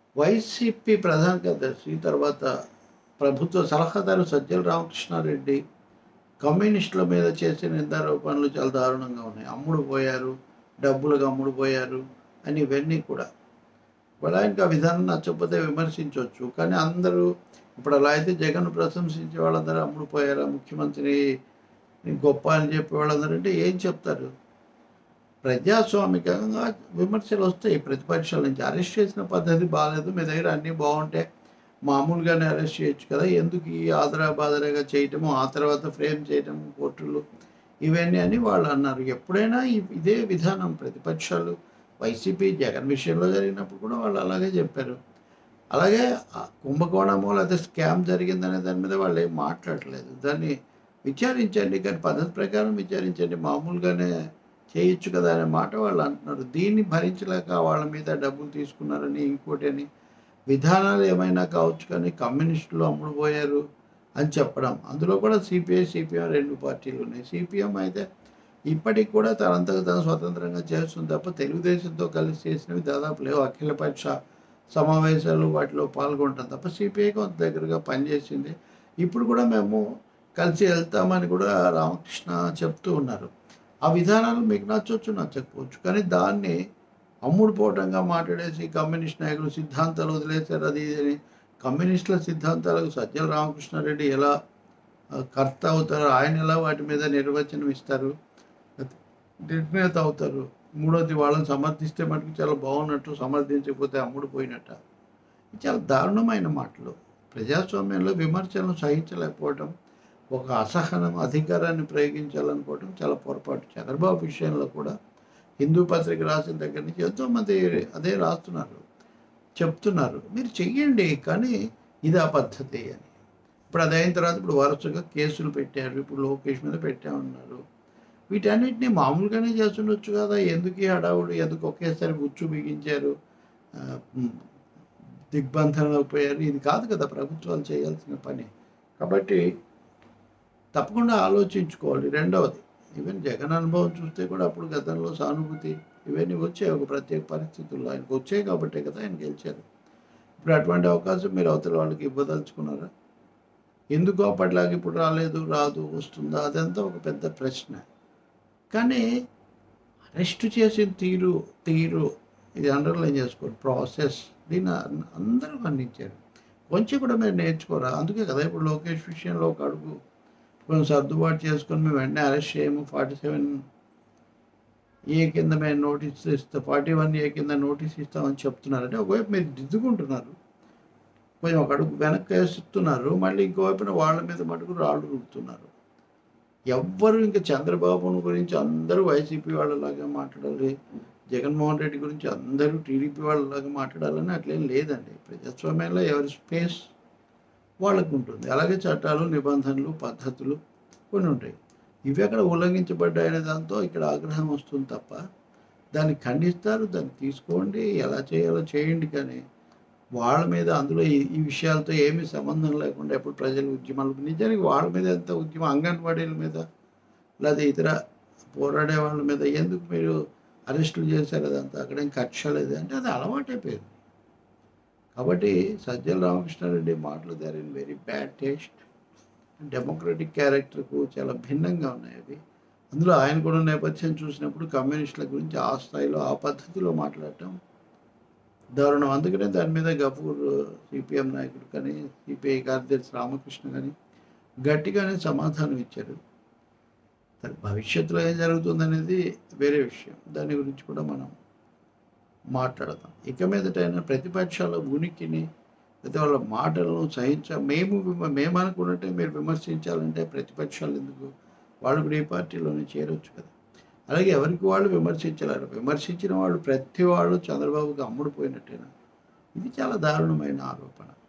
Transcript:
YCP ప్రధాన కార్యదర్శి తర్వాత ప్రభుత్వ సలహాదారు సజ్జల రామకృష్ణారెడ్డి కమ్యూనిస్టుల మీద చేసే నిందారోపణలు చాలా దారుణంగా ఉన్నాయి అమ్ముడు పోయారు డబ్బులకు అమ్ముడు పోయారు అని ఇవన్నీ కూడా ఇప్పుడు ఆయనకి ఆ విధానం నచ్చకపోతే విమర్శించవచ్చు కానీ అందరూ ఇప్పుడు అలా అయితే జగన్ ప్రశంసించే వాళ్ళందరూ అమ్ముడు పోయారా ముఖ్యమంత్రి గొప్ప అని చెప్పే వాళ్ళందరూ అంటే ఏం చెప్తారు ప్రజాస్వామికంగా విమర్శలు వస్తాయి ప్రతిపక్షాల నుంచి అరెస్ట్ చేసిన పద్ధతి బాగాలేదు మీ దగ్గర అన్నీ బాగుంటే మామూలుగానే అరెస్ట్ చేయొచ్చు కదా ఎందుకు ఈ ఆదరా బాదరాగా చేయటము ఆ తర్వాత ఫ్రేమ్ చేయటము కోర్టులు ఇవన్నీ అని వాళ్ళు అన్నారు ఎప్పుడైనా ఇ- ఇదే విధానం ప్రతిపక్షాలు వైసీపీ జగన్ విషయంలో జరిగినప్పుడు కూడా వాళ్ళు అలాగే చెప్పారు అలాగే ఆ కుంభకోణము లేదా స్కామ్ జరిగిందనే దాని మీద వాళ్ళు ఏం మాట్లాడలేదు దాన్ని విచారించండి కానీ పద్ధతి ప్రకారం విచారించండి మామూలుగానే చేయొచ్చు కదా అనే మాట వాళ్ళు అంటున్నారు దీన్ని భరించలేక వాళ్ళ మీద డబ్బులు తీసుకున్నారని ఇంకోటి అని విధానాలు ఏమైనా కావచ్చు కానీ కమ్యూనిస్టులు అమ్ముడు పోయారు అని చెప్పడం అందులో కూడా సిపిఐ సిపిఎం రెండు పార్టీలు ఉన్నాయి సిపిఎం అయితే ఇప్పటికి కూడా తనంతకు తను స్వతంత్రంగా చేస్తుంది తప్ప తెలుగుదేశంతో కలిసి చేసినవి దాదాపు లేవు అఖిలపక్ష సమావేశాలు వాటిలో పాల్గొంటాం తప్ప సిపిఐ కొంత దగ్గరగా పనిచేసింది ఇప్పుడు కూడా మేము కలిసి వెళ్తామని కూడా రామకృష్ణ చెప్తూ ఉన్నారు ఆ విధానాలు మీకు నచ్చవచ్చు నచ్చకపోవచ్చు కానీ దాన్ని అమ్ముడు పోవటంగా మాట్లాడేసి కమ్యూనిస్ట్ నాయకులు సిద్ధాంతాలు వదిలేశారు అది ఇది అని కమ్యూనిస్టుల సిద్ధాంతాలకు సజ్జల రామకృష్ణారెడ్డి ఎలా ఆ, కర్త అవుతారు ఆయన ఎలా వాటి మీద నిర్వచనం ఇస్తారు నిర్ణేత అవుతారు మూడోది వాళ్ళని సమర్థిస్తే మటుకు చాలా బాగున్నట్టు సమర్థించకపోతే అమ్ముడు పోయినట్ట ఇది చాలా దారుణమైన మాటలు ప్రజాస్వామ్యంలో విమర్శలను సహించలేకపోవడం ఒక అసహనం అధికారాన్ని ప్రయోగించాలనుకోవడం చాలా పొరపాటు చంద్రబాబు విషయంలో కూడా హిందూ పత్రిక రాసిన దగ్గర నుంచి ఎంతోమంది అదే రాస్తున్నారు చెప్తున్నారు మీరు చెయ్యండి కానీ ఇది ఆ పద్ధతి అని ఇప్పుడు అది అయిన తర్వాత ఇప్పుడు వరుసగా కేసులు పెట్టారు ఇప్పుడు లోకేష్ మీద పెట్టామన్నారు వీటన్నిటిని మామూలుగానే చేస్తుండొచ్చు కదా ఎందుకు ఈ హడావుడు ఎందుకు ఒకేసారి ఉచ్చు బిగించారు ఆ, ఉమ్, దిగ్బంధనం అయిపోయారు ఇది కాదు కదా ప్రభుత్వాలు చేయాల్సిన పని కాబట్టి తప్పకుండా ఆలోచించుకోవాలి రెండవది ఈవెన్ జగన్ అనుభవం చూస్తే కూడా అప్పుడు గతంలో సానుభూతి ఇవన్నీ వచ్చాయి ఒక ప్రత్యేక పరిస్థితుల్లో ఆయనకు వచ్చాయి కాబట్టే కదా ఆయన గెలిచారు ఇప్పుడు అటువంటి అవకాశం మీరు అవతల వాళ్ళకి ఇవ్వదలుచుకున్నారా ఎందుకు అప్పటిలాగా ఇప్పుడు రాలేదు రాదు వస్తుందా అదంతా ఒక పెద్ద ప్రశ్న కానీ అరెస్ట్ చేసిన తీరు తీరు ఇది అండర్లైన్ చేసుకోండి ప్రాసెస్ దీన్ని అన్- అందరూ ఖండించారు కొంచెం కూడా మీరు నేర్చుకోరా అందుకే కదా ఇప్పుడు లోకేష్ విషయంలో ఒక అడుగు కొంచెం సర్దుబాటు చేసుకొని మేము వెంటనే అరెస్ట్ చేయము ఫార్టీ సెవెన్ ఏ కింద మేము నోటీస్ ఇస్తాం ఫార్టీ వన్ ఏ కింద నోటీస్ ఇస్తామని చెప్తున్నారంటే ఒకవైపు మీరు దిద్దుకుంటున్నారు కొంచెం ఒక అడుగు వెనక్కి వేస్తున్నారు మళ్ళీ ఇంకోవైపున వాళ్ళ మీద మటుకు రాళ్ళు రుడుతున్నారు ఎవ్వరు ఇంకా చంద్రబాబును గురించి అందరూ వైసీపీ వాళ్ళలాగా మాట్లాడాలి జగన్మోహన్ రెడ్డి గురించి అందరూ టీడీపీ వాళ్ళలాగా మాట్లాడాలని అట్లేం లేదండి ప్రజాస్వామ్యంలో ఎవరి స్పేస్ వాళ్ళకు ఉంటుంది అలాగే చట్టాలు నిబంధనలు పద్ధతులు కొన్ని ఉంటాయి ఇవి అక్కడ ఉల్లంఘించబడ్డాయనే దాంతో ఇక్కడ ఆగ్రహం వస్తుంది తప్ప దాన్ని ఖండిస్తారు దాన్ని తీసుకోండి ఎలా చేయాలో చేయండి కానీ వాళ్ళ మీద అందులో ఈ ఈ విషయాలతో ఏమీ సంబంధం లేకుండా ఎప్పుడు ప్రజలు ఉద్యమాలు నిజానికి వాళ్ళ మీద ఎంత ఉద్యమం అంగన్వాడీల మీద లేదా ఇతర పోరాడే వాళ్ళ మీద ఎందుకు మీరు అరెస్టులు చేశారు అదంతా అక్కడేం కక్ష లేదు అంటే అది అలవాటైపోయింది కాబట్టి సజ్జల రామకృష్ణారెడ్డి మాటలు they're in very bad taste democratic క్యారెక్టర్కు చాలా భిన్నంగా ఉన్నాయి అవి అందులో ఆయన కూడా నేపథ్యం చూసినప్పుడు కమ్యూనిస్టుల గురించి ఆ స్థాయిలో ఆ పద్ధతిలో మాట్లాడటం దారుణం అందుకనే దాని మీద గఫూర్ సిపిఎం నాయకుడు కానీ సిపిఐ కార్యదర్శి రామకృష్ణ కానీ గట్టిగానే సమాధానం ఇచ్చారు మరి భవిష్యత్తులో ఏం జరుగుతుందనేది వేరే విషయం దాని గురించి కూడా మనం మాట్లాడదాం ఇక మీదటైనా ప్రతిపక్షాల ఉనికిని లేదా వాళ్ళ మాటలను సహించ మేము విమ- మేము అనుకున్నట్టే మీరు విమర్శించాలంటే ప్రతిపక్షాలు ఎందుకు వాళ్ళు కూడా ఈ పార్టీలోనే చేరొచ్చు కదా అలాగే ఎవరికి వాళ్ళు విమర్శించలేరు విమర్శించిన వాళ్ళు ప్రతి వాళ్ళు చంద్రబాబుకి అమ్ముడు పోయినట్టేనా ఇది చాలా దారుణమైన ఆరోపణ